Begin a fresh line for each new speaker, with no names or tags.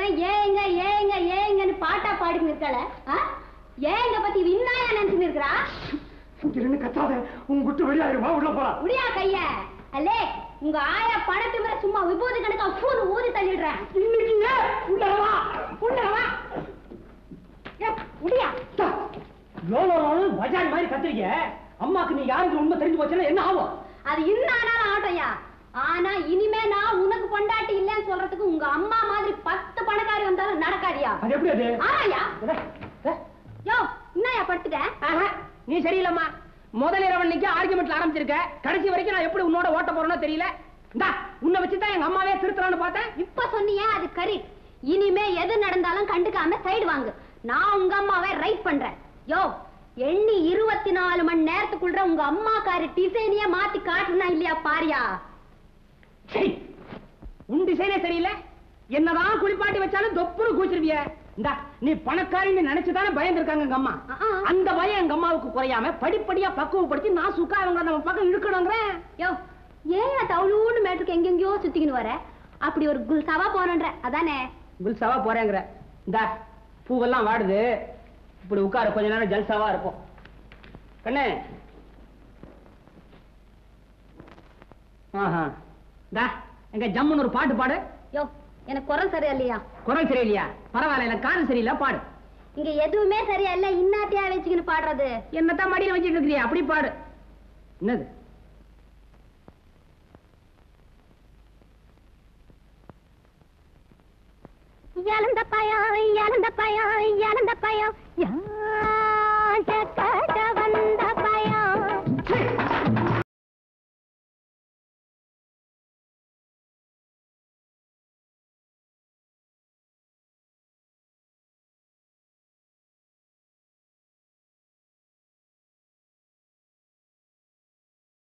சொல்றேன் ஏங்க ஏங்க ஏங்கன்னு பாட்டா பாடின்னு இருக்கல ஏங்க பத்தி விண்ணாயா நினைச்சுன்னு இருக்கிறா
இருந்து கத்தாத உன் குட்டு வெளியாயிருமா உள்ள போலாம்
முடியா கைய அல்லே உங்க ஆயா பணத்து மேல சும்மா விபூதி கணக்கா ஃபூனு ஊதி தள்ளிடுறேன்
இன்னைக்கு ஏன் உள்ளவா
உள்ளவா முடியா
லோலோலும் பஜார் மாதிரி கத்துறீங்க அம்மாக்கு நீ யாருக்கு உண்மை தெரிஞ்சு போச்சுன்னா என்ன ஆகும்
அது இன்னும் ஆனாலும் ஆட்டோயா ஆனா இனிமே நான் உனக்கு பொண்டாட்டி இல்லைன்னு சொல்றதுக்கு உங்க அம்மா மாதிரி பத்து பணக்காரி வந்தாலும் நடக்காதியா
அது எப்படி அது
ஆமாயா
அட, அட.
யோ என்னயா படுத்துட்ட
ஆஹா, நீ சரியில்லம்மா முதல் இரவு அன்னைக்கு ஆர்குமெண்ட்ல ஆரம்பிச்சிருக்க கடைசி வரைக்கும் நான் எப்படி உன்னோட ஓட்ட போறேனோ தெரியல இந்தா உன்னை வச்சுதான் எங்க அம்மாவே திருத்தலாம்னு பார்த்தேன்
இப்ப சொன்னியே அது கரி இனிமே எது நடந்தாலும் கண்டுக்காம சைடு வாங்கு நான் உங்க அம்மாவை ரைட் பண்றேன் யோ எண்ணி இருபத்தி நாலு மணி நேரத்துக்குள்ள உங்க அம்மாக்காரி டிசைனையே மாத்தி காட்டுனா இல்லையா பாரியா
சரி உன் டிசைனே சரியில்லை என்னதான் குளிப்பாட்டி வச்சாலும் தொப்புன்னு கூச்சிருவிய இந்தா நீ பணக்காரின்னு நினைச்சுதானே பயந்துருக்காங்க எங்க அம்மா
ஆ, ஆ.
அந்த பயம் எங்க அம்மாவுக்கு குறையாம படிப்படியா பக்குவப்படுத்தி நான் சுக்கா அவங்க நம்ம பக்கம் இழுக்கணுங்கிறேன்
யோ ஏன் தவுளூன்னு மேட்டுக்கு எங்கெங்கயோ சுத்திக்கின்னு வர அப்படி ஒரு குல்சாவா போனன்ற அதானே
குல்சாவா போறேங்கிற இந்தா பூவெல்லாம் வாடுது இப்படி உட்கார கொஞ்ச நேரம் ஜல்சாவா இருக்கும் கண்ணு ஆஹா டா எங்க ஜம்முன்னு ஒரு பாட்டு பாடு
யோ எனக்கு குரல் சரியா இல்லையா
குரல் சரியில்லையா பரவாயில்ல எனக்கு காரம் சரியில்லை பாடு
இங்க எதுவுமே சரியா இல்ல இன்னாத்தியா வச்சுக்கின்னு பாடுறது
என்னத்தான் மடியில வச்சிட்டு இருக்கிறியா அப்படி பாடு என்னது
இழந்த பயம் இழந்த பயம் இழந்த பயம் யார்